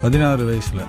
பதினாறு வயசில்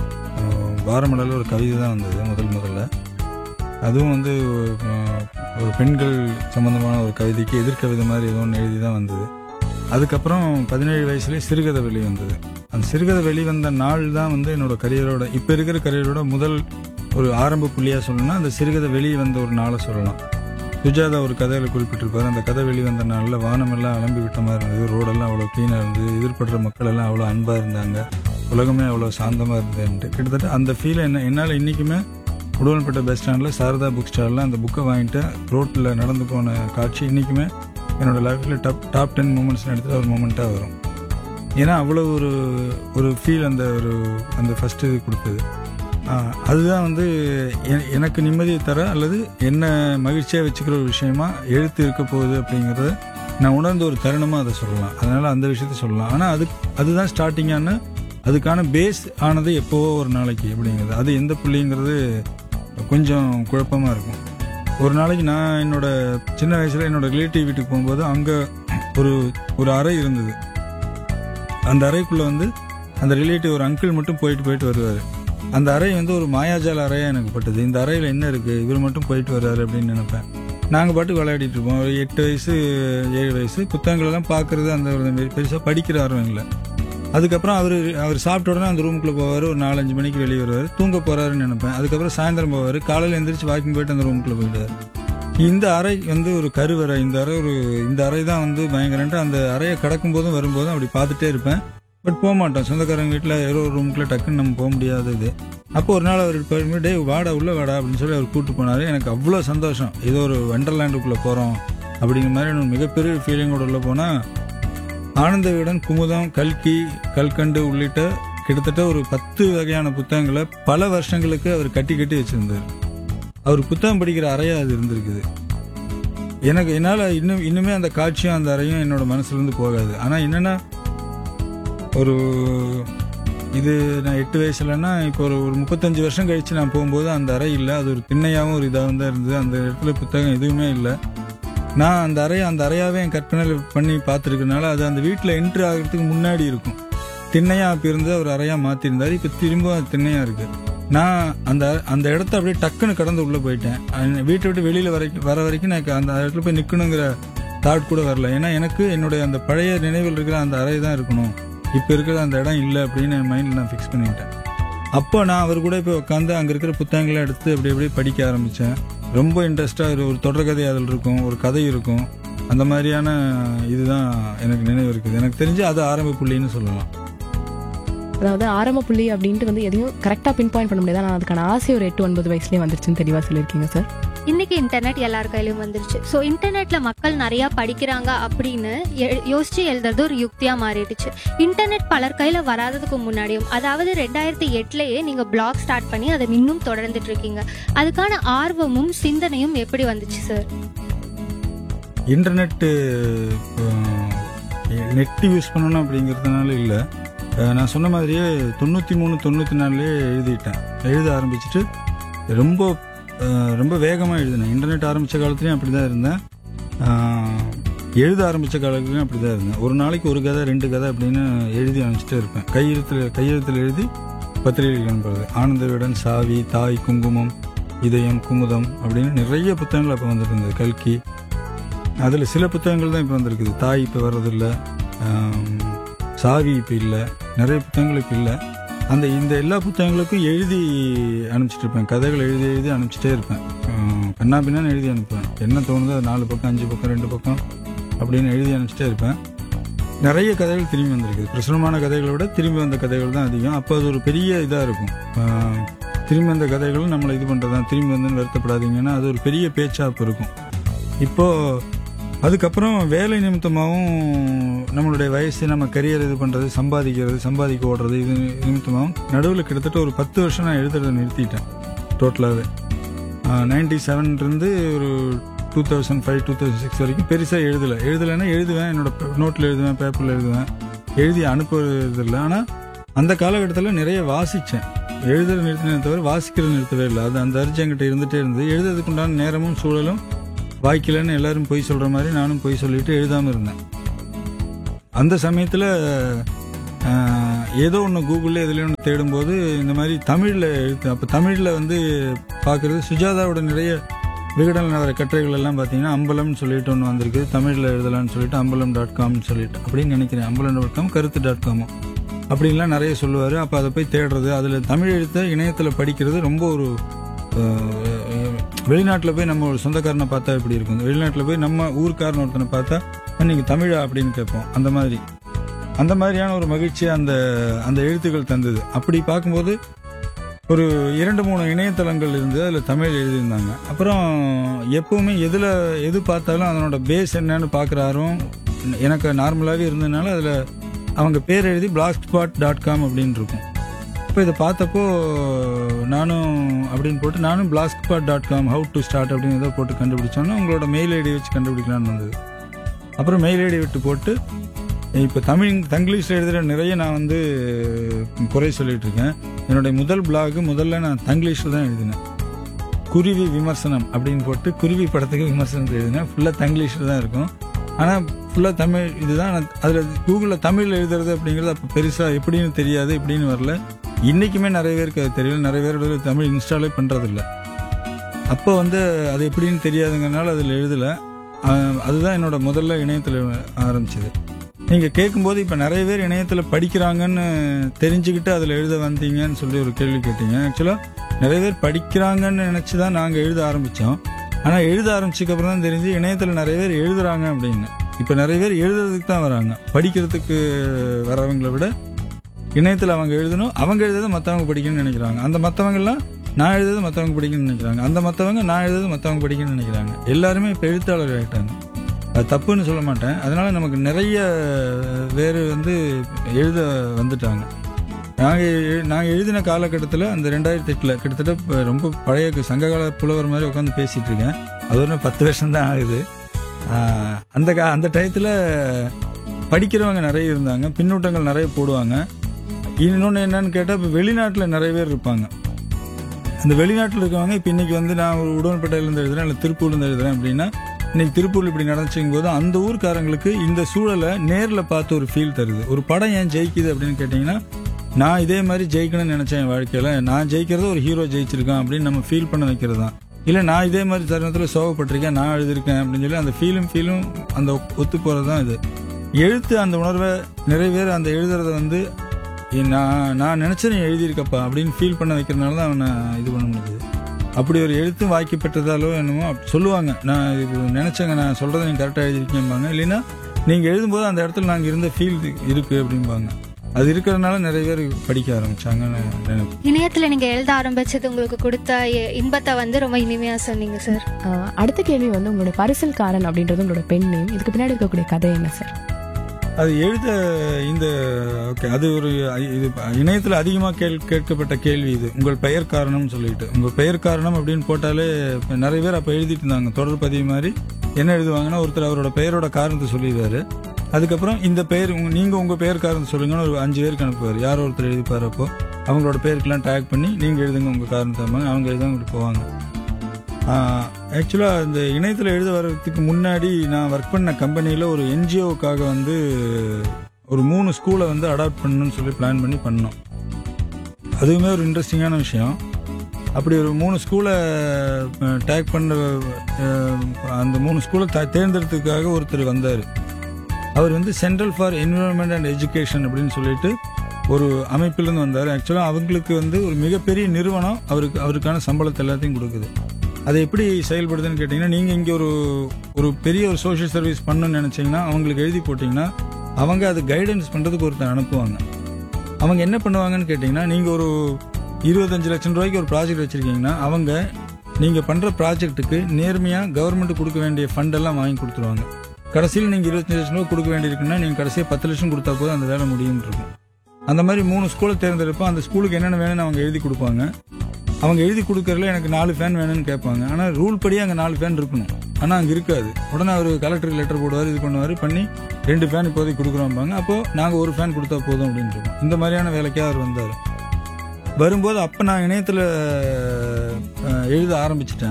வாரமடலில் ஒரு கவிதை தான் வந்தது முதல் முதல்ல அதுவும் வந்து அஹ், ஒரு பெண்கள் சம்மந்தமான ஒரு கவிதைக்கு எதிர்கவிதை மாதிரி ஏதோ ஒன்று எழுதி தான் வந்தது அதுக்கப்புறம் பதினேழு வயசுலேயே சிறுகதை வெளிவந்தது அந்த சிறுகதை வெளிவந்த நாள் தான் வந்து என்னோட கரியரோட இப்போ இருக்கிற கரியரோட முதல் ஒரு ஆரம்ப புள்ளியாக சொல்லணும்னா அந்த சிறுகதை வெளியே வந்த ஒரு நாளை சொல்லலாம் சுஜாதா ஒரு கதையில் குறிப்பிட்டிருப்பாரு அந்த கதை வெளிவந்த நாளில் வானமெல்லாம் அலம்பி விட்ட மாதிரி இருந்தது ரோடெல்லாம் அவ்வளோ க்ளீனாக இருந்தது எதிர்படுற மக்கள் எல்லாம் அவ்வளோ அன்பாக இருந்தாங்க உலகமே அவ்வளோ சாந்தமாக இருந்ததுன்ட்டு கிட்டத்தட்ட அந்த ஃபீலை என்ன என்னால் இன்றைக்குமே உடுவன்பேட்டை பஸ் ஸ்டாண்டில் சாரதா புக் ஸ்டாலில் அந்த புக்கை வாங்கிட்டு ரோட்டில் நடந்து போன காட்சி இன்றைக்குமே என்னோட லைஃப்பில் டாப் டாப் டென் மூமெண்ட்ஸ் எடுத்துகிட்டு ஒரு மூமெண்ட்டாக வரும் ஏன்னா அவ்வளோ ஒரு ஒரு ஃபீல் அந்த ஒரு அந்த ஃபஸ்ட்டு இது கொடுத்தது ஆஹ் அதுதான் வந்து எ- எனக்கு நிம்மதியை தர அல்லது என்ன மகிழ்ச்சியாக வச்சுக்கிற ஒரு விஷயமா எழுத்து இருக்க போகுது அப்படிங்கிறத நான் உணர்ந்த ஒரு தருணமாக அதை சொல்லலாம் அதனால் அந்த விஷயத்த சொல்லலாம் ஆனால் அது அதுதான் ஸ்டார்டிங்கான அதுக்கான பேஸ் ஆனது எப்போவோ ஒரு நாளைக்கு அப்படிங்கிறது அது எந்த புள்ளிங்கிறது கொஞ்சம் குழப்பமாக இருக்கும் ஒரு நாளைக்கு நான் என்னோட சின்ன வயசில் என்னோட ரிலேட்டிவ் வீட்டுக்கு போகும்போது அங்கே ஒரு ஒரு அறை இருந்தது அந்த அறைக்குள்ளே வந்து அந்த ரிலேட்டிவ் ஒரு அங்கிள் மட்டும் போயிட்டு போயிட்டு வருவார் அந்த அறை வந்து ஒரு மாயாஜால அறையாக எனக்கு பட்டது இந்த அறையில் என்ன இருக்குது இவர் மட்டும் போயிட்டு வர்றாரு அப்படின்னு நினைப்பேன் நாங்கள் பாட்டுக்கு விளையாடிட்டு இருப்போம் ஒரு எட்டு வயசு ஏழு வயசு புத்தகங்கள் எல்லாம் பார்க்கறது அந்த ஒரு பெருசாக படிக்கிற ஆர்வம் இல்லை அதுக்கப்புறம் அவர் அவர் சாப்பிட்ட உடனே அந்த ரூமுக்குள்ளே போவார் ஒரு நாலஞ்சு மணிக்கு வெளியே வருவார் தூங்க போறாருன்னு நினைப்பேன் அதுக்கப்புறம் சாயந்தரம் போவார் காலையில் எந்திரிச்சு வாக்கிங் போயிட்டு அந்த ரூமுக்குள்ளே போயிடுவார் இந்த அறை வந்து ஒரு கருவறை இந்த அறை ஒரு இந்த அறை தான் வந்து பயங்கரன்ட்டு அந்த அறையை கடக்கும் போதும் வரும்போதும் அப்படி பார்த்துட்டே இருப்பேன் பட் போக மாட்டோம் சொந்தக்காரங்க வீட்டில் ஏதோ ஒரு ரூமுக்குள்ளே டக்குன்னு நம்ம போக முடியாது இது அப்போ ஒரு நாள் அவர் இருப்பாரு டே வாடா உள்ள வாடா அப்படின்னு சொல்லி அவர் கூப்பிட்டு போனார் எனக்கு அவ்வளோ சந்தோஷம் ஏதோ ஒரு வண்டர்லேண்டுக்குள்ளே போகிறோம் அப்படிங்கிற மாதிரி எனக்கு மிகப்பெரிய ஃபீலிங்கோட உள்ள போனால் ஆனந்த விகடன் குமுதம் கல்கி கல்கண்டு உள்ளிட்ட கிட்டத்தட்ட ஒரு பத்து வகையான புத்தகங்களை பல வருஷங்களுக்கு அவர் கட்டி கட்டி வச்சிருந்தார் அவர் புத்தகம் படிக்கிற அறையா அது இருந்திருக்குது எனக்கு என்னால் இன்னும் இன்னுமே அந்த காட்சியும் அந்த அறையும் என்னோட மனசுல இருந்து போகாது ஆனால் என்னன்னா ஒரு இது நான் எட்டு வயசுலன்னா இப்போ ஒரு ஒரு முப்பத்தஞ்சு வருஷம் கழிச்சு நான் போகும்போது அந்த அறை இல்லை அது ஒரு திண்ணையாகவும் ஒரு இதாகவும் தான் இருந்தது அந்த இடத்துல புத்தகம் எதுவுமே இல்லை நான் அந்த அறையை அந்த அறையாவே என் கற்பனையில் பண்ணி பார்த்துருக்கனால அது அந்த வீட்டில் என்ட்ரு ஆகிறதுக்கு முன்னாடி இருக்கும் திண்ணையா அப்போ இருந்து அவர் அறையாக மாற்றிருந்தார் இப்போ திரும்ப அது திண்ணையா இருக்கு நான் அந்த அந்த இடத்த அப்படியே டக்குன்னு கடந்து உள்ளே போயிட்டேன் அஹ் வீட்டை விட்டு வெளியில் வரைக்கும் வர வரைக்கும் எனக்கு அந்த இடத்துல போய் நிற்கணுங்கிற தாட் கூட வரல ஏன்னா எனக்கு என்னுடைய அந்த பழைய நினைவில் இருக்கிற அந்த அறை தான் இருக்கணும் இப்போ இருக்கிற அந்த இடம் இல்லை அப்படின்னு என் மைண்டில் நான் ஃபிக்ஸ் பண்ணிக்கிட்டேன் அப்போ நான் அவர் கூட போய் உட்காந்து அங்கே இருக்கிற புத்தகங்களை எடுத்து அப்படி அப்படியே படிக்க ஆரம்பித்தேன் ரொம்ப இன்ட்ரெஸ்டாக ஒரு தொடர்கதை அதில் இருக்கும் ஒரு கதை இருக்கும் அந்த மாதிரியான இதுதான் எனக்கு நினைவு இருக்குது எனக்கு தெரிஞ்சு அது ஆரம்ப புள்ளின்னு சொல்லலாம் அதாவது ஆரம்ப புள்ளி அப்படின்ட்டு வந்து எதையும் கரெக்டாக பின் பாயிண்ட் பண்ண முடியாது ஆனால் அதுக்கான ஆசை ஒரு எட்டு ஒன்பது வயசுலேயே வந்துருச்சுன்னு தெளிவாக சொல்லியிருக்கீங்க சார் இன்னைக்கு இன்டர்நெட் எல்லார் கையிலயும் வந்துருச்சு ஸோ இன்டர்நெட்ல மக்கள் நிறைய படிக்கிறாங்க அப்படின்னு எ- யோசிச்சு எழுதுறது ஒரு யுக்தியா மாறிடுச்சு இன்டர்நெட் பலர் கையில வராததுக்கு முன்னாடியும் அதாவது ரெண்டாயிரத்தி எட்டுலயே நீங்க பிளாக் ஸ்டார்ட் பண்ணி அதை இன்னும் தொடர்ந்துட்டு இருக்கீங்க அதுக்கான ஆர்வமும் சிந்தனையும் எப்படி வந்துச்சு சார் இன்டர்நெட்டு நெட் யூஸ் பண்ணணும் அப்படிங்கிறதுனால இல்லை நான் சொன்ன மாதிரியே தொண்ணூற்றி மூணு தொண்ணூற்றி நாலுலேயே எழுதிட்டேன் எழுத ஆரம்பிச்சுட்டு ரொம்ப அஹ், ரொம்ப வேகமாக எழுதினேன் இன்டர்நெட் ஆரம்பித்த காலத்துலேயும் அப்படி தான் இருந்தேன் அஹ், எழுத ஆரம்பித்த காலத்துலேயும் அப்படி தான் இருந்தேன் ஒரு நாளைக்கு ஒரு கதை ரெண்டு கதை அப்படின்னு எழுதி அனுப்பிச்சிட்டே இருப்பேன் கையெழுத்தில் கையெழுத்தில் எழுதி பத்திரிகைகள் அனுப்புறது ஆனந்த விகடன் சாவி தாய் குங்குமம் இதயம் குமுதம் அப்படின்னு நிறைய புத்தகங்கள் அப்போ வந்துட்டு இருந்தது கல்கி அதில் சில புத்தகங்கள் தான் இப்போ வந்திருக்குது தாய் இப்போ வர்றதில்ல ஆம், சாவி இப்போ இல்லை நிறைய புத்தகங்கள் இப்போ இல்லை அந்த இந்த எல்லா புத்தகங்களுக்கும் எழுதி அனுப்பிச்சிட்டு இருப்பேன் கதைகள் எழுதி எழுதி அனுப்பிச்சிட்டே இருப்பேன் ஆம், கண்ணா பின்னான்னு எழுதி அனுப்புவேன் என்ன தோணுதோ அது நாலு பக்கம் அஞ்சு பக்கம் ரெண்டு பக்கம் அப்படின்னு எழுதி அனுப்பிச்சிட்டே இருப்பேன் நிறைய கதைகள் திரும்பி வந்திருக்குது பிரசுரமான கதைகளை விட திரும்பி வந்த கதைகள் தான் அதிகம் அப்போ அது ஒரு பெரிய இதாக இருக்கும் ஆஹ், திரும்பி வந்த கதைகளும் நம்மளை இது பண்ணுறதான் திரும்பி வந்துன்னு வருத்தப்படாதீங்கன்னா அது ஒரு பெரிய பேச்சா அப்போ இருக்கும் இப்போ அதுக்கப்புறம் வேலை நிமித்தமாகவும் நம்மளுடைய வயசு நம்ம கரியர் இது பண்ணுறது சம்பாதிக்கிறது சம்பாதிக்க ஓடுறது இது நிமித்தமாகவும் நடுவில் கிட்டத்தட்ட ஒரு பத்து வருஷம் நான் எழுதுறதை நிறுத்திட்டேன் டோட்டலாகவே நைன்டி செவன்லேருந்து ஒரு two thousand five two thousand six வரைக்கும் பெருசாக எழுதலை எழுதலைன்னா எழுதுவேன் என்னோட நோட்டில் எழுதுவேன் பேப்பரில் எழுதுவேன் எழுதி அனுப்புறது இல்லை ஆனால் அந்த காலகட்டத்தில் நிறைய வாசித்தேன் எழுதுற நிறுத்தினே தவிர வாசிக்கிறது நிறுத்தவே இல்லை அது அந்த அரிசி என்கிட்ட இருந்துகிட்டே இருந்தது எழுதுறதுக்கு உண்டான நேரமும் சூழலும் வாய்க்கலன்னு எல்லாரும் பொய் சொல்கிற மாதிரி நானும் பொய் சொல்லிட்டு எழுதாமல் இருந்தேன் அந்த சமயத்தில் ஆஹ், ஏதோ ஒன்று கூகுளில் எதுலேயும் ஒன்று தேடும்போது இந்த மாதிரி தமிழில் எழுத்து அப்போ தமிழில் வந்து பார்க்குறது சுஜாதாவோட நிறைய விகடன் நகர கட்டுரைகள் எல்லாம் பார்த்தீங்கன்னா அம்பலம்னு சொல்லிட்டு ஒன்று வந்திருக்கு தமிழில் எழுதலாம்னு சொல்லிட்டு அம்பலம் டாட் காம்னு சொல்லிட்டு அப்படின்னு நினைக்கிறேன் Ambalam dot com Karuthu dot காமும் அப்படின்லாம் நிறைய சொல்லுவார் அப்போ அதை போய் தேடுறது அதில் தமிழ் எழுத்தை இணையத்தில் படிக்கிறது ரொம்ப ஒரு வெளிநாட்டில் போய் நம்ம ஒரு சொந்தக்காரனை பார்த்தா எப்படி இருக்கும் வெளிநாட்டில் போய் நம்ம ஊர்க்காரன் ஒருத்தனை பார்த்தா இன்னைக்கு தமிழா அப்படின்னு கேட்போம் அந்த மாதிரி அந்த மாதிரியான ஒரு மகிழ்ச்சி அந்த அந்த எழுத்துக்கள் தந்தது அப்படி பார்க்கும்போது ஒரு இரண்டு மூணு இணையதளங்கள் இருந்து அதில் தமிழ் எழுதியிருந்தாங்க அப்புறம் எப்பவுமே எதில் எது பார்த்தாலும் அதனோட பேஸ் என்னன்னு பார்க்குற ஆர்வம் எனக்கு நார்மலாகவே இருந்ததுனால அதில் அவங்க பேர் எழுதி பிளாக் ஸ்பாட் டாட் காம் அப்படின்னு இருக்கும் இப்போ இதை பார்த்தப்போ நானும் அப்படின்னு போட்டு நானும் black spot dot com how to start அப்படின்னு ஏதோ போட்டு கண்டுபிடிச்சோன்னா உங்களோட மெயில் ஐடி வச்சு கண்டுபிடிக்கலாம்னு வந்தது அப்புறம் மெயில் ஐடி விட்டு போட்டு இப்போ தமிழ் தங்கிலீஷில் எழுதுகிற நிறைய நான் வந்து குறை சொல்லிட்டு இருக்கேன் என்னுடைய முதல் பிளாக் முதல்ல நான் தங்கிலீஷில் தான் எழுதினேன் குருவி விமர்சனம் அப்படின்னு போட்டு குருவி படத்துக்கு விமர்சனம் எழுதினேன் ஃபுல்லாக தங்கிலீஷில் தான் இருக்கும் ஆனால் ஃபுல்லாக தமிழ் இதுதான் நான் அதில் கூகுளில் தமிழில் எழுதுறது அப்படிங்கிறது அப்போ பெருசாக எப்படின்னு தெரியாது எப்படின்னு வரல இன்றைக்குமே நிறைய பேருக்கு அது தெரியல நிறைய பேரோட தமிழ் இன்ஸ்டாலே பண்ணுறதில்ல அப்போ வந்து அது எப்படின்னு தெரியாதுங்கிறனால அதில் எழுதலை ஆஹ் அதுதான் என்னோட முதல்ல இணையத்தில் ஆரம்பிச்சது நீங்கள் கேட்கும்போது இப்போ நிறைய பேர் இணையத்தில் படிக்கிறாங்கன்னு தெரிஞ்சுக்கிட்டு அதில் எழுத வந்தீங்கன்னு சொல்லி ஒரு கேள்வி கேட்டீங்க ஆக்சுவலாக நிறைய பேர் படிக்கிறாங்கன்னு நினச்சி தான் நாங்கள் எழுத ஆரம்பித்தோம் ஆனால் எழுத ஆரம்பிச்சதுக்கு அப்புறம் தான் தெரிஞ்சு இணையத்தில் நிறைய பேர் எழுதுறாங்க அப்படின்னு இப்போ நிறைய பேர் எழுதுறதுக்கு தான் வராங்க படிக்கிறதுக்கு வரவங்களை விட இணையத்தில் அவங்க எழுதணும் அவங்க எழுதுறதை மற்றவங்க படிக்கணும்னு நினைக்கிறாங்க அந்த மற்றவங்கெல்லாம் நான் எழுதுறது மற்றவங்க படிக்கணும்னு நினைக்கிறாங்க அந்த மற்றவங்க நான் எழுதுறது மற்றவங்க படிக்கணும்னு நினைக்கிறாங்க எல்லாருமே இப்போ எழுத்தாளர் ஆகிட்டாங்க அது தப்புன்னு சொல்ல மாட்டேன் அதனால நமக்கு நிறைய வேறு வந்து எழுத வந்துட்டாங்க நாங்கள் நாங்கள் எழுதின காலகட்டத்தில் அந்த ரெண்டாயிரத்தி எட்டில் கிட்டத்தட்ட இப்ப ரொம்ப பழைய சங்ககால புலவர் மாதிரி உட்காந்து பேசிட்டு இருக்கேன் அது ஒரு பத்து வருஷம் தான் ஆகுது ஆஹ் அந்த கா அந்த டயத்தில் படிக்கிறவங்க நிறைய இருந்தாங்க பின்னூட்டங்கள் நிறைய போடுவாங்க இன்னொன்று என்னன்னு கேட்டால் இப்போ வெளிநாட்டில் நிறைய பேர் இருப்பாங்க அந்த வெளிநாட்டில் இருக்கவங்க இப்போ இன்னைக்கு வந்து நான் ஒரு உடன்பேட்டையிலேருந்து எழுதுறேன் இல்லை திருப்பூர்லேருந்து எழுதுறேன் அப்படின்னா இன்னைக்கு திருப்பூர் இப்படி நடந்துச்சுங்கும் போது அந்த ஊர்க்காரங்களுக்கு இந்த சூழலை நேரில் பார்த்து ஒரு ஃபீல் தருது ஒரு படம் ஏன் ஜெயிக்குது அப்படின்னு கேட்டிங்கன்னா நான் இதே மாதிரி ஜெயிக்கணும்னு நினச்சேன் என் வாழ்க்கையில் நான் ஜெயிக்கிறத ஒரு ஹீரோ ஜெயிச்சிருக்கான் அப்படின்னு நம்ம ஃபீல் பண்ண வைக்கிறது தான் இல்லை நான் இதே மாதிரி தருணத்தில் சோகப்பட்டிருக்கேன் நான் எழுதியிருக்கேன் அப்படின்னு சொல்லி அந்த ஃபீலும் ஃபீலும் அந்த ஒத்து போகிறது தான் இது எழுத்து அந்த உணர்வை நிறைய பேர் அந்த எழுதுறத வந்து ஏ, நான் நான் நினச்ச நீ எழுதியிருக்கப்பா அப்படின்னு ஃபீல் பண்ண வைக்கிறதுனால தான் அவனை இது பண்ண முடியுது அப்படி ஒரு எழுத்து வாய்க்கு பெற்றதாலோ என்னமோ அப்படி சொல்லுவாங்க நான் இது நினச்சேங்க நான் சொல்கிறத நீங்கள் கரெக்டாக எழுதிருக்கீங்கம்பாங்க இல்லைன்னா நீங்கள் எழுதும்போது அந்த இடத்துல நாங்கள் இருந்த ஃபீல் இருக்குது அப்படிம்பாங்க அது இருக்கிறதுனால நிறைய பேர் படிக்க ஆரம்பிச்சாங்கன்னு நினைக்கிறேன் இணையத்துல நீங்க எழுத ஆரம்பிச்சது உங்களுக்கு கொடுத்த இ- இன்பத்தை வந்து ரொம்ப இனிமையா சொன்னீங்க சார் ஆஹ் அடுத்த கேள்வி வந்து உங்களோட பரிசல்காரன் அப்படின்றது உங்களோட பெண் நேம் இதுக்கு பின்னாடி இருக்கக்கூடிய கதை என்ன சார் அது எழுத இந்த ஓகே அது ஒரு ஐ- இது இணையத்தில் அதிகமாக கேள் கேட்கப்பட்ட கேள்வி இது உங்கள் பெயர் காரணம்னு சொல்லிட்டு உங்கள் பெயர் காரணம் அப்படின்னு போட்டாலே இப்ப நிறைய பேர் அப்போ எழுதிட்டு இருந்தாங்க தொடர் பதிவு மாதிரி என்ன எழுதுவாங்கன்னா ஒருத்தர் அவரோட பெயரோட காரணத்தை சொல்லிடுவாரு அதுக்கப்புறம் இந்த பெயர் உங்க- நீங்க உங்க பெயர் காரணத்தை சொல்லுங்கன்னு ஒரு அஞ்சு பேருக்கு அனுப்புவார் யாரோ ஒருத்தர் எழுதிப்பார் அப்போ அவங்களோட பேருக்கெல்லாம் டேக் பண்ணி நீங்க எழுதுங்க உங்க காரணத்தை அவங்க எழுதாங்க இப்படி போவாங்க ஆக்சுவலாக இந்த இணையத்தில் எழுத வர்றதுக்கு முன்னாடி நான் ஒர்க் பண்ண கம்பெனியில் ஒரு என்ஜிஓக்காக வந்து ஒரு மூணு ஸ்கூலை வந்து அடாப்ட் பண்ணணும்னு சொல்லி பிளான் பண்ணி பண்ணோம் அதுவுமே ஒரு இன்ட்ரெஸ்டிங்கான விஷயம் அப்படி ஒரு மூணு ஸ்கூலை டேக் பண்ண அஹ், அந்த மூணு ஸ்கூலை த- தேர்ந்தெடுத்ததுக்காக ஒருத்தர் வந்தார் அவர் வந்து central for environment and education அப்படின்னு சொல்லிட்டு ஒரு அமைப்பிலிருந்து வந்தார் ஆக்சுவலாக அவங்களுக்கு வந்து ஒரு மிகப்பெரிய நிறுவனம் அவருக்கு அவருக்கான சம்பளத்தை எல்லாத்தையும் கொடுக்குது அது எப்படி செயல்படுதுன்னு கேட்டிங்கன்னா நீங்கள் இங்கே ஒரு ஒரு பெரிய ஒரு சோஷியல் சர்வீஸ் பண்ணணும்னு நினச்சிங்கன்னா அவங்களுக்கு எழுதி போட்டிங்கன்னா அவங்க அது கைடன்ஸ் பண்ணுறதுக்கு ஒருத்தர் அனுப்புவாங்க அவங்க என்ன பண்ணுவாங்கன்னு கேட்டிங்கன்னா நீங்கள் ஒரு இருபத்தஞ்சு லட்சம் ரூபாய்க்கு ஒரு ப்ராஜெக்ட் வச்சுருக்கீங்கன்னா அவங்க நீங்கள் பண்ணுற ப்ராஜெக்ட்டுக்கு நேர்மையாக கவர்மெண்ட் கொடுக்க வேண்டிய ஃபண்ட் எல்லாம் வாங்கி கொடுத்துருவாங்க கடைசியில் நீங்கள் இருபத்தஞ்சு லட்சம் ரூபா கொடுக்க வேண்டியிருக்குன்னா நீங்கள் கடைசியாக பத்து லட்சம் கொடுத்தா போதும் அந்த வேலை முடியும் இருக்கும் அந்த மாதிரி மூணு ஸ்கூலை தேர்ந்தெடுப்போம் அந்த ஸ்கூலுக்கு என்னென்ன வேணும்னு அவங்க எழுதி கொடுப்பாங்க அவங்க எழுதி கொடுக்கறதுல எனக்கு நாலு ஃபேன் வேணும்னு கேட்பாங்க ஆனால் ரூல் படி அங்கே நாலு ஃபேன் இருக்கணும் ஆனால் அங்கே இருக்காது உடனே அவர் கலெக்டருக்கு லெட்டர் போடுவார் இது பண்ணுவார் பண்ணி ரெண்டு ஃபேன் இப்போதைக்கு கொடுக்குறோம்பாங்க அப்போது நாங்கள் ஒரு ஃபேன் கொடுத்தா போதும் அப்படின்னு இருக்கோம் இந்த மாதிரியான வேலைக்கே அவர் வந்தார் வரும்போது அப்போ நான் இணையத்தில் எழுத ஆரம்பிச்சிட்டேன்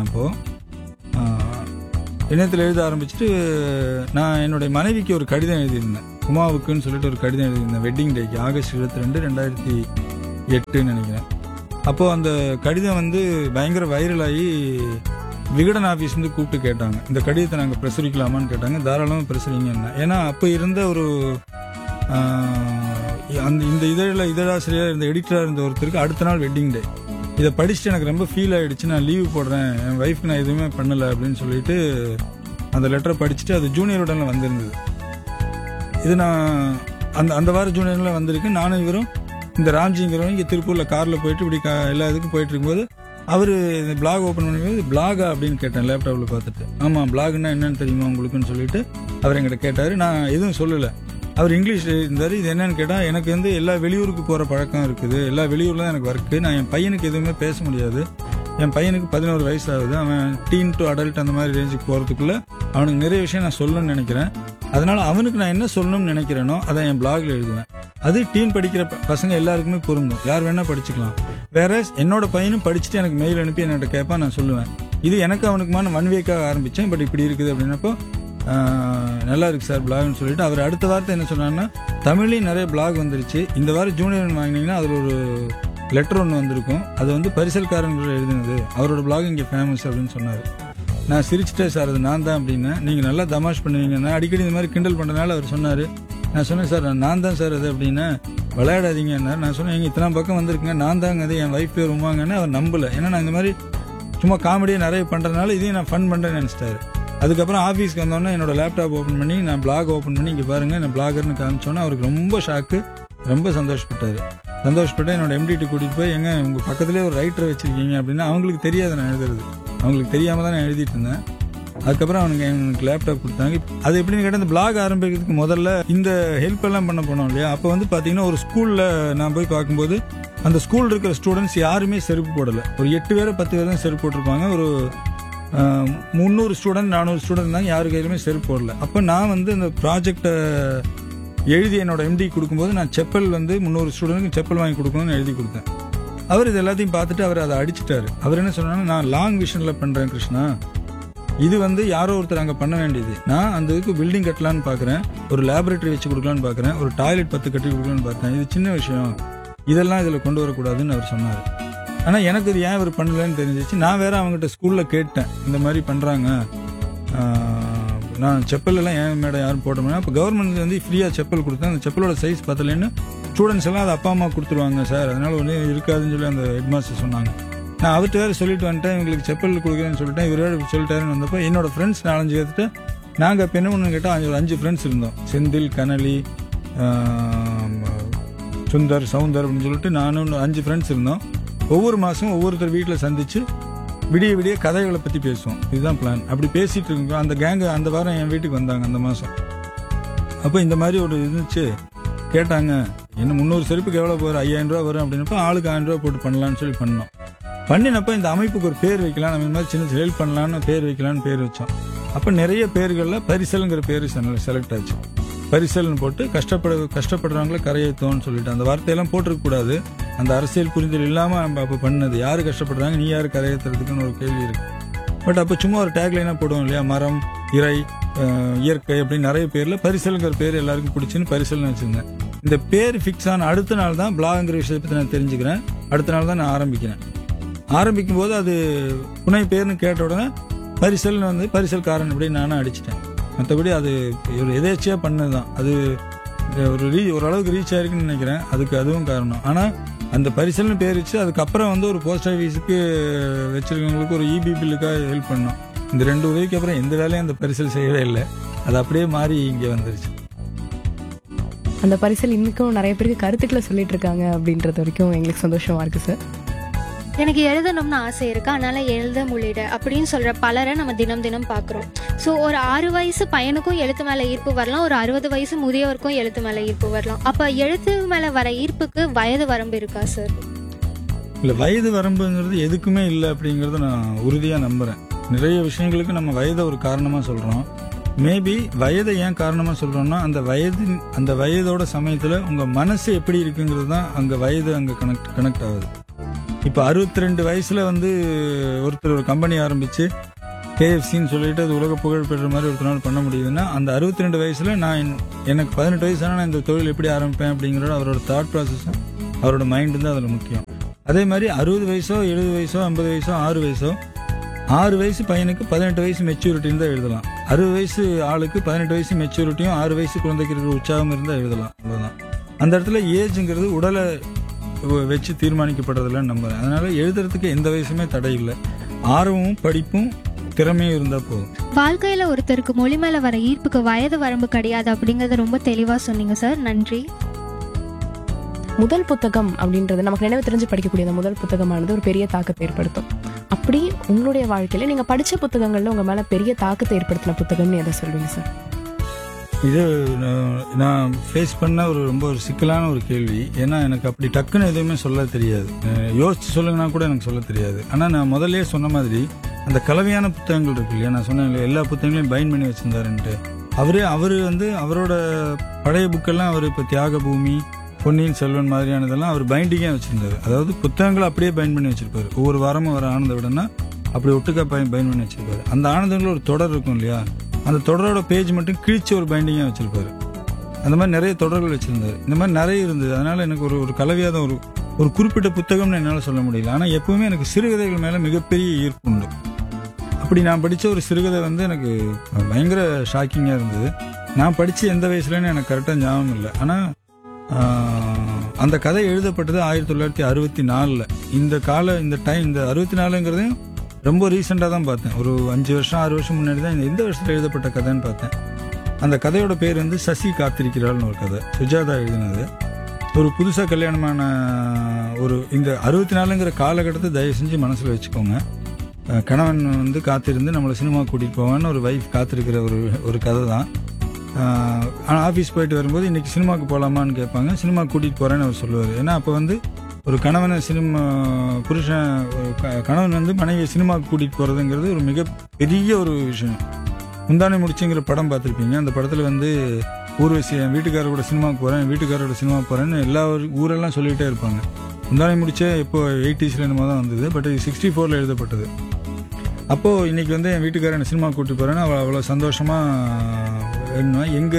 அப்போது இணையத்தில் எழுத ஆரம்பிச்சுட்டு நான் என்னுடைய மனைவிக்கு ஒரு கடிதம் எழுதியிருந்தேன் உமாவுக்குன்னு சொல்லிட்டு ஒரு கடிதம் எழுதியிருந்தேன் வெட்டிங் டேக்கு ஆகஸ்ட் இருபத்தி ரெண்டு ரெண்டாயிரத்தி எட்டுன்னு நினைக்கிறேன் அப்போது அந்த கடிதம் வந்து பயங்கர வைரலாகி விகடன் ஆஃபீஸ் வந்து கூப்பிட்டு கேட்டாங்க இந்த கடிதத்தை நாங்கள் பிரசுரிக்கலாமான்னு கேட்டாங்க தாராளமாக பிரசுரிங்க ஏன்னா அப்போ இருந்த ஒரு ஆஹ், அந்த இந்த இதழில் இதழாசிரியர் இந்த எடிட்டராக இருந்த ஒருத்தருக்கு அடுத்த நாள் வெட்டிங் டே இதை படிச்சுட்டு எனக்கு ரொம்ப ஃபீல் ஆயிடுச்சு நான் லீவு போடுறேன் என் ஒய்ஃப்க்கு நான் எதுவுமே பண்ணலை அப்படின்னு சொல்லிட்டு அந்த லெட்டரை படிச்சுட்டு அது ஜூனியர் உடனில் வந்திருந்தது இது நான் அந்த அந்த வார ஜூனியரில் வந்திருக்கு நானும் இவரும் இந்த ராம்ஜிங்கிறவங்க இங்கே திருப்பூரில் காரில் போயிட்டு இப்படி கா- எல்லா இதுக்கும் போயிட்டு இருக்கும்போது அவர் இந்த பிளாக் ஓப்பன் பண்ணும்போது பிளாகா அப்படின்னு கேட்டேன் லேப்டாப்பில் பார்த்துட்டு ஆமாம் பிளாக்னா என்னன்னு தெரியுமா உங்களுக்குன்னு சொல்லிட்டு அவர் என்கிட்ட கேட்டார் நான் எதுவும் சொல்லலை அவர் இங்கிலீஷ் இருந்தார் இது என்னன்னு கேட்டால் எனக்கு வந்து எல்லா வெளியூருக்கு போகிற பழக்கம் இருக்குது எல்லா வெளியூரில் தான் எனக்கு ஒர்க்கு நான் என் பையனுக்கு எதுவுமே பேச முடியாது என் பையனுக்கு பதினோரு வயசு ஆகுது அவன் டீன் டு அடல்ட் அந்த மாதிரி ரேஞ்சுக்கு போகிறதுக்குள்ள அவனுக்கு நிறைய விஷயம் நான் சொல்லணும்னு நினைக்கிறேன் அதனால அவனுக்கு நான் என்ன சொல்லணும்னு நினைக்கிறேனோ அதை என் பிளாக்ல எழுதுவேன் அது டீன் படிக்கிற ப- பசங்க எல்லாருக்குமே பொருந்தும் யார் வேணா படிச்சுக்கலாம் வேற என்னோட பையனும் படிச்சுட்டு எனக்கு மெயில் அனுப்பி என்கிட்ட கேட்பான் நான் சொல்லுவேன் இது எனக்கு அவனுக்குமான ஒன் வீக்காக ஆரம்பிச்சேன் பட் இப்படி இருக்குது அப்படின்னப்போ ஆஹ், நல்லா இருக்கு சார் பிளாக்னு சொல்லிட்டு அவர் அடுத்த வார்த்தை என்ன சொன்னார்னா தமிழ்லையும் நிறைய பிளாக் வந்துருச்சு இந்த வாரம் ஜூனியர் வாங்கினீங்கன்னா அதில் ஒரு லெட்டர் ஒன்று வந்திருக்கும் அது வந்து பரிசல்காரன் எழுதினது அவரோட பிளாக் இங்கே ஃபேமஸ் அப்படின்னு சொன்னார் நான் சிரிச்சிட்டேன் சார் அது நான் தான் அப்படின்னு நீங்கள் நல்லா தமாஷ் பண்ணுவீங்க நான் அடிக்கடி இந்த மாதிரி கிண்டல் பண்ணுறதுனால அவர் சொன்னார் நான் சொன்னேன் சார் நான் தான் சார் அது அப்படின்னு விளையாடாதீங்கன்னார் நான் சொன்னேன் எங்க இத்தனை பக்கம் வந்திருக்குங்க நான் தாங்க அது என் ஒய்ஃப் பேர் உமாங்கன்னு அவர் நம்பல ஏன்னா நான் இந்த மாதிரி சும்மா காமெடியை நிறைய பண்ணுறதுனால இதையும் நான் ஃபன் பண்ணுறேன்னு நினச்சிட்டாரு அதுக்கப்புறம் ஆஃபீஸ்க்கு வந்தோடனே என்னோட லேப்டாப் ஓப்பன் பண்ணி நான் பிளாக் ஓப்பன் பண்ணி இங்கே பாருங்க நான் பிளாகர்னு காமிச்சோன்னே அவருக்கு ரொம்ப ஷாக்கு ரொம்ப சந்தோஷப்பட்டாரு சந்தோஷப்பட்டு என்னோட எம்டிட்டு கூட்டிட்டு போய் எங்க உங்க பக்கத்துலேயே ஒரு ரைட்டர் வச்சிருக்கீங்க அப்படின்னா அவங்களுக்கு தெரியாது நான் எழுதுறது அவங்களுக்கு தெரியாம தான் நான் எழுதிட்டு இருந்தேன் அதுக்கப்புறம் அவனுக்கு எனக்கு லேப்டாப் கொடுத்தாங்க அது எப்படின்னு கேட்டால் இந்த பிளாக் ஆரம்பிக்கிறதுக்கு முதல்ல இந்த ஹெல்ப் எல்லாம் பண்ண போனோம் இல்லையா அப்போ வந்து பார்த்தீங்கன்னா ஒரு ஸ்கூலில் நான் போய் பார்க்கும்போது அந்த ஸ்கூல் இருக்கிற ஸ்டூடெண்ட்ஸ் யாருமே செருப்பு போடலை ஒரு எட்டு பேர் பத்து பேர் தான் செருப்பு போட்டிருப்பாங்க ஒரு ஆஹ், முந்நூறு ஸ்டூடெண்ட் நானூறு ஸ்டூடெண்ட் தான் யாரு கையிலுமே செருப்பு போடல அப்போ நான் வந்து இந்த ப்ராஜெக்டை எழுதி என்னோட எம்டி கொடுக்கும்போது நான் செப்பல் வந்து முந்நூறு ஸ்டூடெண்ட்க்கு செப்பல் வாங்கி கொடுக்கணும்னு எழுதி கொடுத்தேன் அவர் இது எல்லாத்தையும் பார்த்துட்டு அவர் அதை அடிச்சிட்டாரு அவர் என்ன சொன்னாங்கன்னா நான் லாங் விஷன்ல பண்றேன் கிருஷ்ணா இது வந்து யாரோ ஒருத்தர் அங்கே பண்ண வேண்டியது நான் அந்த இதுக்கு பில்டிங் கட்டலான்னு பார்க்குறேன் ஒரு லேபரேட்டரி வச்சு கொடுக்கலான்னு பார்க்குறேன் ஒரு டாய்லெட் பத்து கட்டி கொடுக்கலான்னு பார்த்தேன் இது சின்ன விஷயம் இதெல்லாம் இதில் கொண்டு வரக்கூடாதுன்னு அவர் சொன்னார் ஆனால் எனக்கு இது ஏன் இவர் பண்ணலன்னு தெரிஞ்சிச்சு நான் வேற அவங்ககிட்ட ஸ்கூலில் கேட்டேன் இந்த மாதிரி பண்ணுறாங்க நான் செப்பல் எல்லாம் ஏன் மேடம் யாரும் போட முடியும் அப்போ கவர்மெண்ட் வந்து ஃப்ரீயாக செப்பல் கொடுத்தேன் அந்த செப்பலோட சைஸ் பத்தலைன்னு ஸ்டூடெண்ட்ஸ் எல்லாம் அது அப்பா அம்மா கொடுத்துருவாங்க சார் அதனால ஒன்றும் இருக்காதுன்னு சொல்லி அந்த ஹெட் மாஸ்டர் சொன்னாங்க நான் அவர்கிட்ட வேறு சொல்லிட்டு வந்துட்டேன் இவங்களுக்கு செப்பல் கொடுக்குறேன்னு சொல்லிட்டேன் இவர் வேறு சொல்லிட்டாருன்னு வந்தப்போ என்னோட ஃப்ரெண்ட்ஸ் நாலஞ்சு எடுத்துட்டு நாங்கள் இப்போ என்ன பண்ணு கேட்டால் ஒரு அஞ்சு ஃப்ரெண்ட்ஸ் இருந்தோம் செந்தில் கனலி ஆம், சுந்தர் சவுந்தர் அப்படின்னு சொல்லிட்டு நானும் இன்னும் அஞ்சு ஃப்ரெண்ட்ஸ் இருந்தோம் ஒவ்வொரு மாதம் ஒவ்வொருத்தர் வீட்டில் சந்திச்சு விடிய விடிய கதைகளை பற்றி பேசுவோம் இதுதான் பிளான் அப்படி பேசிட்டு இருக்கோம் அந்த கேங்கு அந்த வாரம் என் வீட்டுக்கு வந்தாங்க அந்த மாதம் அப்போ இந்த மாதிரி ஒரு இருந்துச்சு கேட்டாங்க என்ன முந்நூறு செருப்புக்கு எவ்வளோ போகிற ஐயாயிரம் ரூபா வரும் அப்படின்னப்போ ஆளுக்கு ஆயிரம் ரூபா போட்டு பண்ணலாம்னு சொல்லி பண்ணோம் பண்ணினப்போ இந்த அமைப்புக்கு ஒரு பேர் வைக்கலாம் நம்ம இந்த மாதிரி சின்ன ஹெல்ப் பண்ணலாம்னு பேர் வைக்கலாம்னு பேர் வச்சோம் அப்போ நிறைய பேர்களில் பரிசல்ங்கிற பேர் செலக்ட் ஆச்சு பரிசல்னு போட்டு கஷ்டப்பட கஷ்டப்படுறவங்கள கரையேற்றோன்னு சொல்லிட்டு அந்த வார்த்தையெல்லாம் போட்டிருக்க கூடாது அந்த அரசியல் புரிதல் இல்லாமல் நம்ம அப்போ பண்ணது யார் கஷ்டப்படுறாங்க நீ யார் கரையேற்றுறதுக்குன்னு ஒரு கேள்வி இருக்கு பட் அப்போ சும்மா ஒரு டேக்லைனாக போடுவோம் இல்லையா மரம் இறை அஹ், இயற்கை அப்படின்னு நிறைய பேரில் பரிசல்ங்கிற பேர் எல்லாருக்கும் பிடிச்சின்னு பரிசல்னு வச்சுருந்தேன் இந்த பேர் ஃபிக்ஸ் ஆன அடுத்த நாள் தான் பிளாக்ங்கிற விஷயத்தை பற்றி நான் தெரிஞ்சுக்கிறேன் அடுத்த நாள் தான் நான் ஆரம்பிக்கிறேன் ஆரம்பிக்கும் போது அது புனை பேர்னு கேட்ட உடனே பரிசல்னு வந்து பரிசல்காரன் அப்படின்னு நானும் அடிச்சிட்டேன் மற்றபடி அது ஒரு எதேச்சியாக பண்ணது தான் அது ஒரு ரீ ஓரளவுக்கு ரீச் ஆயிருக்குன்னு நினைக்கிறேன் அதுக்கு அதுவும் காரணம் ஆனால் அந்த பரிசல்னு பேர் வச்சு அதுக்கப்புறம் வந்து ஒரு போஸ்ட் ஆஃபீஸுக்கு வச்சிருக்கவங்களுக்கு ஒரு இபி பில்லுக்காக ஹெல்ப் பண்ணோம் இந்த ரெண்டு உதவிக்கு அப்புறம் எந்த வேலையும் அந்த பரிசல் செய்யவே இல்லை அது அப்படியே மாறி இங்கே வந்துருச்சு அந்த பரிசல் இன்னைக்கும் நிறைய பேருக்கு கருத்துக்களை சொல்லிட்டு இருக்காங்க அப்படின்றது வரைக்கும் எங்களுக்கு சந்தோஷமா இருக்கு சார் எனக்கு எழுதணும்னு ஆசை இருக்கு அதனால எழுத முடியல அப்படின்னு சொல்ற பலரை நம்ம தினம் தினம் பார்க்குறோம் ஸோ ஒரு ஆறு வயசு பையனுக்கும் எழுத்து மேலே ஈர்ப்பு வரலாம் ஒரு அறுபது வயசு முதியவருக்கும் எழுத்து மேலே ஈர்ப்பு வரலாம் அப்போ எழுத்து மேலே வர ஈர்ப்புக்கு வயது வரம்பு இருக்கா சார் இல்லை வயது வரம்புங்கிறது எதுக்குமே இல்லை அப்படிங்கிறத நான் உறுதியாக நம்புகிறேன் நிறைய விஷயங்களுக்கு நம்ம வயதை ஒரு காரணமாக சொல்கிறோம் மேபி வயதை ஏன் காரணமாக சொல்கிறோம்னா அந்த வயது அந்த வயதோட சமயத்தில் உங்கள் மனசு எப்படி இருக்குங்கிறது தான் அங்கே வயது அங்கே கனெக்ட் கனெக்ட் ஆகுது இப்போ அறுபத்தி ரெண்டு வயசில் வந்து ஒருத்தர் ஒரு கம்பெனி ஆரம்பித்து கேஎஃப்சின்னு சொல்லிட்டு அது உலக புகழ் பெற்ற மாதிரி ஒருத்தனால பண்ண முடியுதுன்னா அந்த அறுபத்தி ரெண்டு வயசுல நான் என்- எனக்கு பதினெட்டு வயசானா நான் இந்த தொழில் எப்படி ஆரம்பிப்பேன் அப்படிங்கிறத அவரோட தாட் ப்ராசஸும் அவரோட மைண்டு தான் அதில் முக்கியம் அதே மாதிரி அறுபது வயசோ எழுபது வயசோ ஐம்பது வயசோ ஆறு வயசோ ஆறு வயசு பையனுக்கு பதினெட்டு வயசு மெச்சூரிட்டின்னு தான் எழுதலாம் அறுபது வயசு ஆளுக்கு பதினெட்டு வயசு மெச்சூரிட்டியும் ஆறு வயசு குழந்தைக்கு இருக்கிற உற்சாகம் இருந்தால் எழுதலாம் அவ்வளோதான் அந்த இடத்துல ஏஜுங்கிறது உடலை வ- வச்சு தீர்மானிக்கப்படுறதில்லன்னு நம்புறேன் அதனால எழுதுறதுக்கு எந்த வயசுமே தடை இல்லை ஆர்வமும் படிப்பும் திறமையும் இருந்தால் போதும் வாழ்க்கையில ஒருத்தருக்கு மொழி மேல வர ஈர்ப்புக்கு வயது வரம்பு கிடையாது அப்படிங்கறத ரொம்ப தெளிவா சொன்னீங்க சார் நன்றி முதல் புத்தகம் அப்படின்றது நமக்கு நினைவு தெரிஞ்சு படிக்கக்கூடிய அந்த முதல் புத்தகமானது ஒரு பெரிய தாக்கத்தை ஏற்படுத்தும் அப்படி உங்களுடைய வாழ்க்கையில நீங்க படிச்ச புத்தகங்கள்ல உங்க மேல பெரிய தாக்கத்தை ஏற்படுத்தின புத்தகம்னு எதை சொல்வீங்க சார் இது நான் நான் ஃபேஸ் பண்ண ஒரு ரொம்ப ஒரு சிக்கலான ஒரு கேள்வி ஏன்னா எனக்கு அப்படி டக்குன்னு எதுவுமே சொல்ல தெரியாது அஹ் யோசிச்சு சொல்லுங்கன்னா கூட எனக்கு சொல்ல தெரியாது ஆனால் நான் முதல்லயே சொன்ன மாதிரி அந்த கலவையான புத்தகங்கள் இருக்கு இல்லையா நான் சொன்னேன் இல்லையா, எல்லா புத்தகங்களையும் பைண்ட் பண்ணி வச்சிருந்தாருன்ட்டு அவரே அவர் வந்து அவரோட பழைய புக்கெல்லாம் அவர் இப்போ தியாக பூமி பொன்னியின் செல்வன் மாதிரியானதெல்லாம் அவர் பைண்டிங்காக வச்சிருந்தாரு அதாவது புத்தகங்களை அப்படியே பைண்ட் பண்ணி வச்சிருப்பாரு ஒவ்வொரு வாரமும் வர ஆனந்த விடனா அப்படி ஒட்டுக்கா பைன் பைண்ட் பண்ணி வச்சிருப்பாரு அந்த ஆனந்தங்கள் ஒரு தொடர் இருக்கும் இல்லையா அந்த தொடரோட பேஜ் மட்டும் கிழிச்சு ஒரு பைண்டிங்காக வச்சிருப்பாரு அந்த மாதிரி நிறைய தொடர்கள் வச்சிருந்தாரு இந்த மாதிரி நிறைய இருந்தது அதனால எனக்கு ஒரு ஒரு கலவையாக தான் ஒரு ஒரு குறிப்பிட்ட புத்தகம்னு என்னால் சொல்ல முடியல ஆனால் எப்பவுமே எனக்கு சிறுகதைகள் மேலே மிகப்பெரிய ஈர்ப்பு உண்டு அப்படி நான் படித்த ஒரு சிறுகதை வந்து எனக்கு பயங்கர ஷாக்கிங்காக இருந்தது நான் படித்து எந்த வயசுலன்னு எனக்கு கரெக்டாக ஞாபகம் இல்லை ஆனால் அந்த கதை எழுதப்பட்டது ஆயிரத்தி தொள்ளாயிரத்தி அறுபத்தி நாலில் இந்த கால இந்த டைம் இந்த அறுபத்தி நாலுங்கிறதையும் ரொம்ப ரீசெண்டாக தான் பார்த்தேன் ஒரு அஞ்சு வருஷம் ஆறு வருஷம் முன்னாடி தான் இந்த எந்த வருஷத்தில் எழுதப்பட்ட கதைன்னு பார்த்தேன் அந்த கதையோட பேர் வந்து சசி காத்திருக்கிறாள்னு ஒரு கதை சுஜாதா எழுதினது ஒரு புதுசாக கல்யாணமான ஒரு இந்த அறுபத்தி நாலுங்கிற காலகட்டத்தை தயவு செஞ்சு மனசில் வச்சுக்கோங்க அஹ் கணவன் வந்து காத்திருந்து நம்மளை சினிமா கூட்டிகிட்டு போவான்னு ஒரு வைஃப் காத்திருக்கிற ஒரு ஒரு கதை தான் ஆனால் ஆஃபீஸ் போயிட்டு வரும்போது இன்னைக்கு சினிமாவுக்கு போகலாமான்னு கேட்பாங்க சினிமா கூட்டிகிட்டு போகிறேன்னு அவர் சொல்லுவார் ஏன்னா அப்போ வந்து ஒரு கணவனை சினிமா புருஷன் ஒரு க- கணவன் வந்து மனைவியை சினிமாவுக்கு கூட்டிகிட்டு போகிறதுங்கிறது ஒரு மிக பெரிய ஒரு விஷயம் முந்தானை முடிச்சுங்கிற படம் பார்த்துருப்பீங்க அந்த படத்தில் வந்து ஊர்வசி என் வீட்டுக்காரர் கூட சினிமாவுக்கு போகிறேன் என் வீட்டுக்காரோட சினிமாவுக்கு போகிறேன்னு எல்லா ஊர்- ஊரெல்லாம் சொல்லிகிட்டே இருப்பாங்க முந்தானை முடிச்சே இப்போ எயிட்டிஸில் என்னமோ தான் வந்தது பட் இது சிக்ஸ்டி ஃபோரில் எழுதப்பட்டது அப்போது இன்னைக்கு வந்து என் வீட்டுக்காரன் என்னை சினிமா கூட்டிட்டு போகிறேன்னு அவள் அவ்வளோ சந்தோஷமாக எண்ணுவான் எங்கே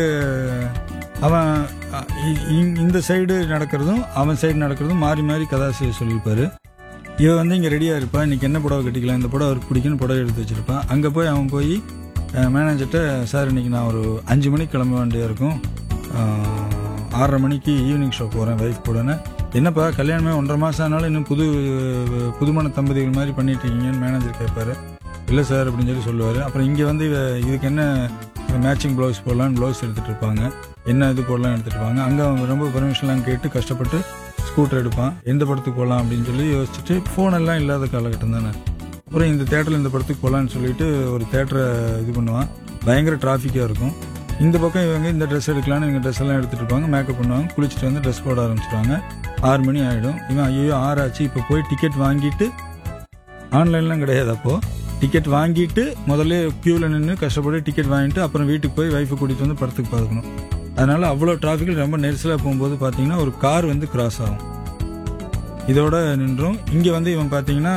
அவன் அ, இ- இ- இந்த சைடு நடக்கிறதும் அவன் சைடு நடக்கிறதும் மாறி மாறி கதாசிரியர் சொல்லியிருப்பாரு இவ வந்து இங்கே ரெடியாக இருப்பா இன்னைக்கு என்ன புடவை கட்டிக்கலாம் இந்த புடவை அவருக்கு பிடிக்குன்னு புடவை எடுத்து வச்சிருப்பான் அங்கே போய் அவன் போய் மேனேஜர்கிட்ட சார் இன்னைக்கு நான் ஒரு அஞ்சு மணிக்கு கிளம்ப வேண்டியா இருக்கும் அஹ், ஆறரை மணிக்கு ஈவினிங் ஷோ போகிறேன் ஒய்ஃப் கூடன்னு என்னப்பா கல்யாணமே ஒன்றரை மாதம் ஆனாலும் இன்னும் புது புதுமண தம்பதிகள் மாதிரி பண்ணிட்டு இருக்கீங்கன்னு மேனேஜர் கேட்பாரு இல்லை சார் அப்படின்னு சொல்லி சொல்லுவார் அப்புறம் இங்கே வந்து இவ இதுக்கு என்ன மேட்சிங் ப்ளவுஸ் போடலான்னு ப்ளவுஸ் எடுத்துகிட்டு இருப்பாங்க என்ன இது போடலாம் எடுத்துகிட்டு இருப்பாங்க அங்கே அவன் ரொம்ப பர்மிஷன்லாம் கேட்டு கஷ்டப்பட்டு ஸ்கூட்டர் எடுப்பான் எந்த படத்துக்கு போகலாம் அப்படின்னு சொல்லி யோசிச்சுட்டு ஃபோன் எல்லாம் இல்லாத காலகட்டம் தானே அப்புறம் இந்த தேட்டரில் இந்த படத்துக்கு போகலான்னு சொல்லிட்டு ஒரு தேட்டரை இது பண்ணுவான் பயங்கர டிராஃபிக்காக இருக்கும் இந்த பக்கம் இவங்க இந்த ட்ரெஸ் எடுக்கலாம்னு இவங்க ட்ரெஸ் எல்லாம் எடுத்துட்டு இருப்பாங்க மேக்கப் பண்ணுவாங்க குளிச்சுட்டு வந்து ட்ரெஸ் போட ஆரம்பிச்சிடுவாங்க ஆறு மணி ஆகிடும் இவன் ஐயோ ஆறு ஆச்சு இப்போ போய் டிக்கெட் வாங்கிட்டு ஆன்லைன்லாம் கிடையாது அப்போது டிக்கெட் வாங்கிட்டு முதல்ல க்யூவில் நின்று கஷ்டப்பட்டு டிக்கெட் வாங்கிட்டு அப்புறம் வீட்டுக்கு போய் ஒய்ஃபை கூட்டிகிட்டு வந்து படத்துக்கு பார்க்கணும் அதனால அவ்வளோ டிராஃபிக்கில் ரொம்ப நெரிசலாக போகும்போது பார்த்தீங்கன்னா ஒரு கார் வந்து கிராஸ் ஆகும் இதோட நின்றும் இங்கே வந்து இவன் பார்த்தீங்கன்னா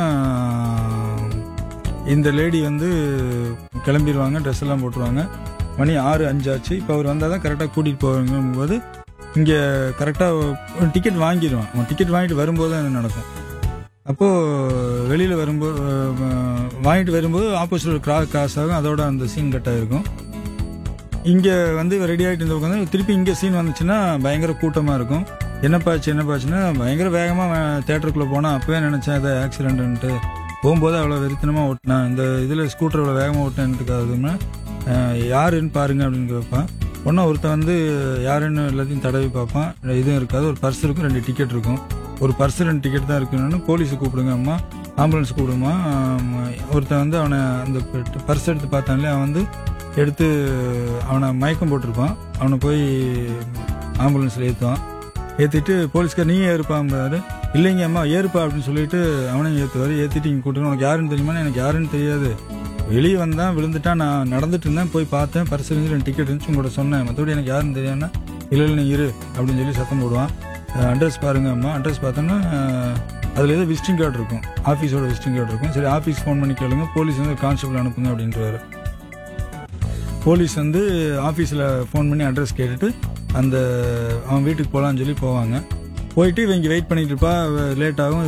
இந்த லேடி வந்து கிளம்பிடுவாங்க ட்ரெஸ் எல்லாம் போட்டுருவாங்க மணி ஆறு அஞ்சாச்சு இப்போ அவர் வந்தால் தான் கரெக்டாக கூட்டிகிட்டு போவாங்கும்போது இங்கே கரெக்டாக டிக்கெட் வாங்கிடுவான் அவன் டிக்கெட் வாங்கிட்டு வரும்போது தான் இது நடக்கும் அப்போது வெளியில் வரும்போது அஹ், வாங்கிட்டு வரும்போது ஆப்போசிட் ஒரு கிரா கிராஸ் ஆகும் அதோட அந்த சீன் கட் ஆகிருக்கும் இங்கே வந்து ரெடி ஆகிட்டு இருந்த உட்காந்து திருப்பி இங்கே சீன் வந்துச்சுன்னா பயங்கர கூட்டமாக இருக்கும் என்னப்பாச்சு என்னப்பாச்சுன்னா பயங்கர வேகமாக தேட்டருக்குள்ளே போனால் அப்போவே நினச்சேன் இதை ஆக்சிடென்ட்டு போகும்போது அவ்வளோ வெறித்தனமாக ஓட்டினேன் இந்த இதில் ஸ்கூட்டர் இவ்வளோ வேகமாக ஓட்டினேன்ட்டுக்காதுன்னா யாருன்னு பாருங்க அப்படின்னு கேட்பான் ஒன்றா ஒருத்தன் வந்து யாருன்னு எல்லாத்தையும் தடவி பார்ப்பான் இதுவும் இருக்காது ஒரு பர்ஸ் இருக்கும் ரெண்டு டிக்கெட் இருக்கும் ஒரு பர்ஸ் ரெண்டு டிக்கெட் தான் இருக்குன்னு போலீஸை கூப்பிடுங்க அம்மா ஆம்புலன்ஸ் கூப்பிடுமா ஆம், ஒருத்தன் வந்து அவனை அந்த பர்ஸ் எடுத்து பார்த்தான்லே அவன் வந்து எடுத்து அவனை மயக்கம் போட்டிருப்பான் அவனை போய் ஆம்புலன்ஸில் ஏற்றுவான் ஏற்றிட்டு போலீஸ்கார் நீயே ஏறுப்பாம்பாரு இல்லைங்க அம்மா ஏறுப்பா அப்படின்னு சொல்லிட்டு அவனையும் ஏற்றுவார் ஏற்றிட்டு இங்கே கூட்டணும் உனக்கு யாருன்னு தெரியுமா எனக்கு யாருன்னு தெரியாது வெளியே வந்தான் விழுந்துட்டான் நான் நடந்துட்டு இருந்தேன் போய் பார்த்தேன் பர்ஸ் இருந்து ரெண்டு டிக்கெட் இருந்துச்சு உங்கள்கிட்ட சொன்னேன் மற்றபடி எனக்கு யாருன்னு தெரியாதுன்னா இல்லை இல்லை நீ இரு அப்படின்னு சொல்லி சத்தம் போடுவான் அட்ரஸ் பாருங்க அம்மா அட்ரஸ் பார்த்தோன்னா அதில் ஏதோ விசிட்டிங் கார்டு இருக்கும் ஆஃபீஸோட விசிட்டிங் கார்டு இருக்கும் சரி ஆஃபீஸ் ஃபோன் பண்ணி கேளுங்க போலீஸ் வந்து கான்ஸ்டபிள் அனுப்புங்க அப்படின்றாரு போலீஸ் வந்து ஆஃபீஸில் ஃபோன் பண்ணி அட்ரஸ் கேட்டுட்டு அந்த அவன் வீட்டுக்கு போகலான்னு சொல்லி போவாங்க போயிட்டு இவங்க வெயிட் பண்ணிட்டு இருப்பா லேட் ஆகும்